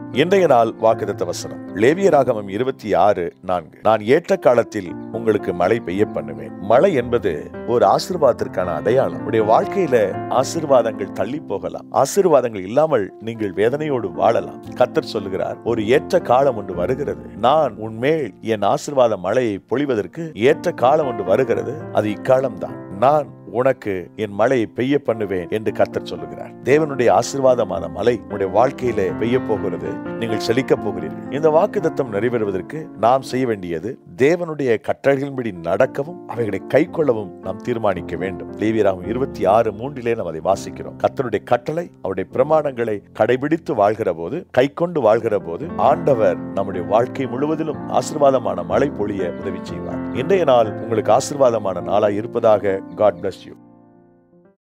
இன்றைய நாள் வாக்குதத்த வசனம் லேவியராகமம் இருபத்தி ஆறு நான்கு நான் ஏற்ற காலத்தில் உங்களுக்கு மழை பெய்ய பண்ணுவேன் மழை என்பது ஒரு ஆசீர்வாதத்திற்கான அடையாளம் உடைய வாழ்க்கையில ஆசீர்வாதங்கள் தள்ளி போகலாம் ஆசீர்வாதங்கள் இல்லாமல் நீங்கள் வேதனையோடு வாழலாம் கத்தர் சொல்லுகிறார் ஒரு ஏற்ற காலம் ஒன்று வருகிறது நான் உன்மேல் என் ஆசீர்வாத மழையை பொழிவதற்கு ஏற்ற காலம் ஒன்று வருகிறது அது இக்காலம்தான் நான் உனக்கு என் மழையை பெய்ய பண்ணுவேன் என்று கர்த்தர் சொல்லுகிறார் தேவனுடைய ஆசீர்வாதமான மழை உன்னுடைய வாழ்க்கையிலே பெய்ய போகிறது நீங்கள் செழிக்க போகிறீர்கள் இந்த வாக்குத்தத்தம் நிறைவேறுவதற்கு நாம் செய்ய வேண்டியது தேவனுடைய கட்டளைகளின்படி நடக்கவும் அவைகளை கை கொள்ளவும் நாம் தீர்மானிக்க வேண்டும் லேவியராகும் இருபத்தி ஆறு மூன்றிலே நாம் அதை வாசிக்கிறோம் கர்த்தருடைய கட்டளை அவருடைய பிரமாணங்களை கடைபிடித்து வாழ்கிற போது கை கொண்டு வாழ்கிற போது ஆண்டவர் நம்முடைய வாழ்க்கை முழுவதிலும் ஆசீர்வாதமான மழை பொழிய உதவி செய்வார் இன்றைய நாள் உங்களுக்கு ஆசீர்வாதமான நாளாய் இருப்பதாக காட் bless you